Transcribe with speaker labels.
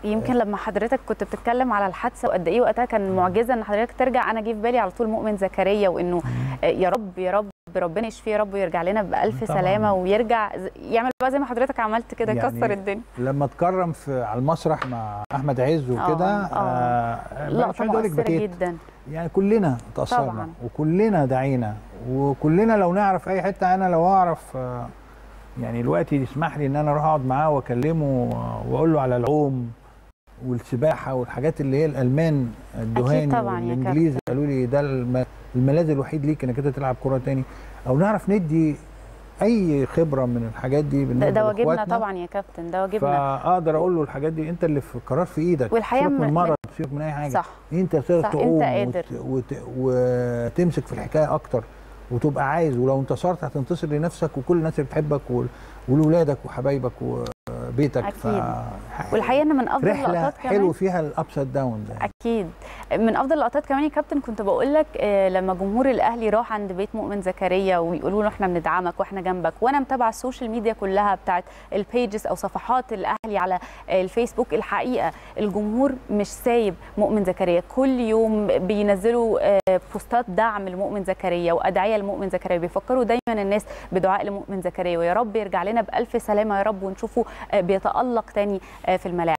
Speaker 1: يمكن لما حضرتك كنت بتتكلم على الحادثه وقد ايه وقتها كان معجزه ان حضرتك ترجع انا جه في بالي على طول مؤمن زكريا وانه يا رب يا رب ربنا يشفيه يا رب ويرجع لنا بالف
Speaker 2: طبعاً.
Speaker 1: سلامه ويرجع ز- يعمل بقى زي ما حضرتك عملت كده
Speaker 2: يعني
Speaker 1: يكسر الدنيا
Speaker 2: لما اتكرم في على المسرح مع احمد عز وكده
Speaker 1: آه، آه.
Speaker 2: آه مش
Speaker 1: لقطه
Speaker 2: عايز أقول لك
Speaker 1: مؤثره
Speaker 2: بكيت.
Speaker 1: جدا
Speaker 2: يعني كلنا تاثرنا
Speaker 1: طبعاً.
Speaker 2: وكلنا دعينا وكلنا لو نعرف اي حته انا لو اعرف آه، يعني الوقت يسمح لي ان انا اروح اقعد معاه واكلمه آه، واقول له على العوم والسباحه والحاجات اللي هي الالمان الدهاني
Speaker 1: طبعاً يا
Speaker 2: والانجليز قالوا لي ده الم- الملاذ الوحيد ليك انك انت تلعب كره تاني او نعرف ندي اي خبره من الحاجات دي
Speaker 1: ده,
Speaker 2: بالنسبه
Speaker 1: ده واجبنا
Speaker 2: لإخواتنا.
Speaker 1: طبعا يا كابتن ده واجبنا
Speaker 2: فاقدر اقول له الحاجات دي انت اللي في القرار في ايدك
Speaker 1: والحقيقة
Speaker 2: سيبك من
Speaker 1: م-
Speaker 2: المرض سيبك من اي حاجه
Speaker 1: صح
Speaker 2: انت تقدر
Speaker 1: صح،
Speaker 2: تعوم
Speaker 1: أنت قادر.
Speaker 2: وت... وت... وتمسك في الحكايه اكتر وتبقى عايز ولو انتصرت هتنتصر لنفسك وكل الناس اللي بتحبك و... ولولادك وحبايبك وبيتك
Speaker 1: أكيد. والحقيقه ان من افضل
Speaker 2: رحله
Speaker 1: اللقطات كمان
Speaker 2: حلو فيها الابسد داون ده
Speaker 1: اكيد من افضل اللقطات كمان يا كابتن كنت بقول لك آه، لما جمهور الاهلي راح عند بيت مؤمن زكريا ويقولوا له احنا بندعمك واحنا جنبك وانا متابعه السوشيال ميديا كلها بتاعت البيجز او صفحات الاهلي على آه، الفيسبوك الحقيقه الجمهور مش سايب مؤمن زكريا كل يوم بينزلوا آه، بوستات دعم لمؤمن زكريا وادعيه لمؤمن زكريا بيفكروا دايما الناس بدعاء لمؤمن زكريا ويا رب يرجع لنا بالف سلامه يا رب ونشوفه آه، بيتالق تاني آه، في الملاعب